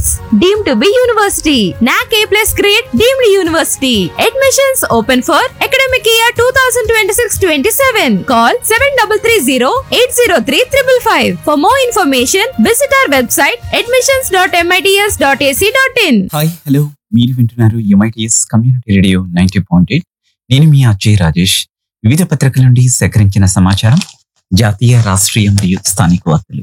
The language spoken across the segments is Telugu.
College, deemed to be university. NAC A plus grade, deemed university. Admissions open for academic year 2026-27. Call 7330-803-555. For more information, visit our website admissions.mits.ac.in. Hi hello మీరు వింటున్నారు యుమైటిఎస్ community radio ninety point eight నేను మీ అజయ్ రాజేష్ వివిధ పత్రికల నుండి సేకరించిన సమాచారం జాతీయ రాష్ట్రీయ మరియు స్థానిక వార్తలు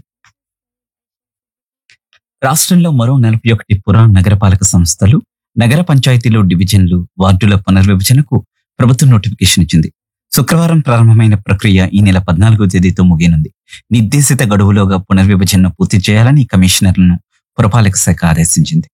రాష్ట్రంలో మరో నలభై ఒకటి పుర నగరపాలక సంస్థలు నగర పంచాయతీలు డివిజన్లు వార్డుల పునర్విభజనకు ప్రభుత్వం నోటిఫికేషన్ ఇచ్చింది శుక్రవారం ప్రారంభమైన ప్రక్రియ ఈ నెల పద్నాలుగో తేదీతో ముగియనుంది నిర్దేశిత గడువులోగా పునర్విభజనను పూర్తి చేయాలని కమిషనర్లను పురపాలక శాఖ ఆదేశించింది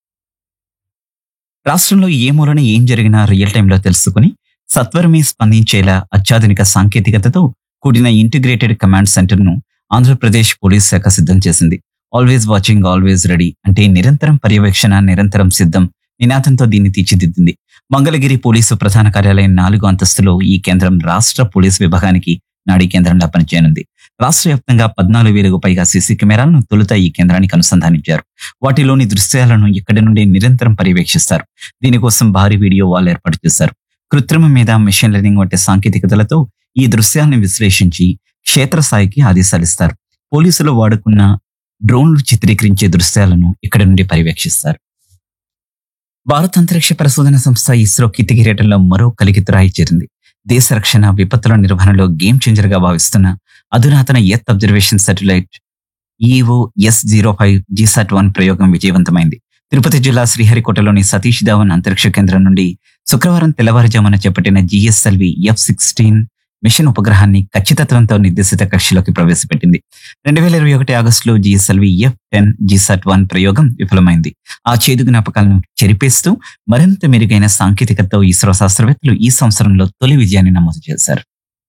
రాష్ట్రంలో ఏ మూలన ఏం జరిగినా రియల్ టైంలో తెలుసుకుని సత్వరమే స్పందించేలా అత్యాధునిక సాంకేతికతతో కూడిన ఇంటిగ్రేటెడ్ కమాండ్ సెంటర్ ను ఆంధ్రప్రదేశ్ పోలీస్ శాఖ సిద్ధం చేసింది ఆల్వేస్ వాచింగ్ ఆల్వేస్ రెడీ అంటే నిరంతరం పర్యవేక్షణ నిరంతరం సిద్ధం నినాదంతో దీన్ని తీర్చిదిద్దింది మంగళగిరి పోలీసు ప్రధాన కార్యాలయం నాలుగో అంతస్తులో ఈ కేంద్రం రాష్ట్ర పోలీసు విభాగానికి నాడీ కేంద్రంగా పనిచేయనుంది రాష్ట్ర వ్యాప్తంగా పద్నాలుగు వేలకు పైగా సీసీ కెమెరాలను తొలుత ఈ కేంద్రానికి అనుసంధానించారు వాటిలోని దృశ్యాలను ఇక్కడి నుండి నిరంతరం పర్యవేక్షిస్తారు దీనికోసం భారీ వీడియో వాల్ ఏర్పాటు చేశారు కృత్రిమ మీద మెషిన్ లెర్నింగ్ వంటి సాంకేతికతలతో ఈ దృశ్యాలను విశ్లేషించి క్షేత్రస్థాయికి ఆదేశాలిస్తారు పోలీసులు వాడుకున్న డ్రోన్లు చిత్రీకరించే దృశ్యాలను ఇక్కడి నుండి పర్యవేక్షిస్తారు భారత అంతరిక్ష పరిశోధన సంస్థ ఇస్రో కీర్తి కిరీటంలో మరో కలికితురాయి చేరింది దేశ రక్షణ విపత్తుల నిర్వహణలో గేమ్ చేంజర్ గా భావిస్తున్న అధునాతన earth observation satellite EO S zero five GSAT one ప్రయోగం విజయవంతమైంది తిరుపతి జిల్లా శ్రీహరికోటలోని సతీష్ ధావన్ అంతరిక్ష కేంద్రం నుండి శుక్రవారం తెల్లవారుజామున చేపట్టిన జిఎస్ఎల్వి ఎఫ్ సిక్స్టీన్ మిషన్ ఉపగ్రహాన్ని ఖచ్చితత్వంతో నిర్దేశిత కక్షలోకి ప్రవేశపెట్టింది రెండు వేల ఇరవై ఒకటి ఆగస్టులో GSLV F ten GSAT one ప్రయోగం విఫలమైంది ఆ చేదు జ్ఞాపకాలను చెరిపేస్తూ మరింత మెరుగైన సాంకేతికతతో ఇస్రో శాస్త్రవేత్తలు ఈ సంవత్సరంలో తొలి విజయాన్ని నమోదు చేశారు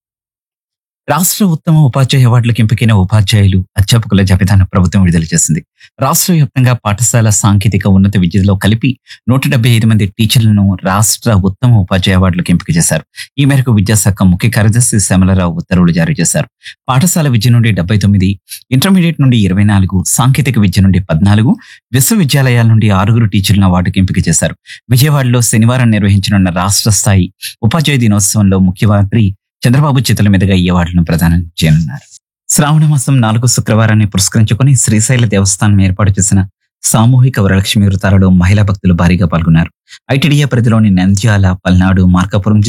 రాష్ట్ర ఉత్తమ ఉపాధ్యాయ అవార్డులకు ఎంపికైన ఉపాధ్యాయులు అధ్యాపకుల జాబితాను ప్రభుత్వం విడుదల చేసింది రాష్ట్ర వ్యాప్తంగా పాఠశాల సాంకేతిక ఉన్నత విద్యలో కలిపి నూట డెబ్బై ఐదు మంది టీచర్లను రాష్ట్ర ఉత్తమ ఉపాధ్యాయ అవార్డులకు ఎంపిక చేశారు ఈ మేరకు విద్యాశాఖ ముఖ్య కార్యదర్శి శ్యామలరావు ఉత్తర్వులు జారీ చేశారు పాఠశాల విద్య నుండి డెబ్బై తొమ్మిది ఇంటర్మీడియట్ నుండి ఇరవై నాలుగు సాంకేతిక విద్య నుండి పద్నాలుగు విశ్వవిద్యాలయాల నుండి ఆరుగురు టీచర్లను అవార్డుకు ఎంపిక చేశారు విజయవాడలో శనివారం నిర్వహించనున్న రాష్ట్ర స్థాయి ఉపాధ్యాయ దినోత్సవంలో ముఖ్యమంత్రి చంద్రబాబు చేతుల మీదుగా ఈ అవార్డును ప్రదానం చేయనున్నారు శ్రావణ మాసం నాలుగు శుక్రవారాన్ని పురస్కరించుకుని శ్రీశైల దేవస్థానం ఏర్పాటు చేసిన సామూహిక వరలక్ష్మి వృతాలలో మహిళా భక్తులు భారీగా పాల్గొన్నారు ఐటీడీఏ పరిధిలోని నంద్యాల పల్నాడు మార్కాపురం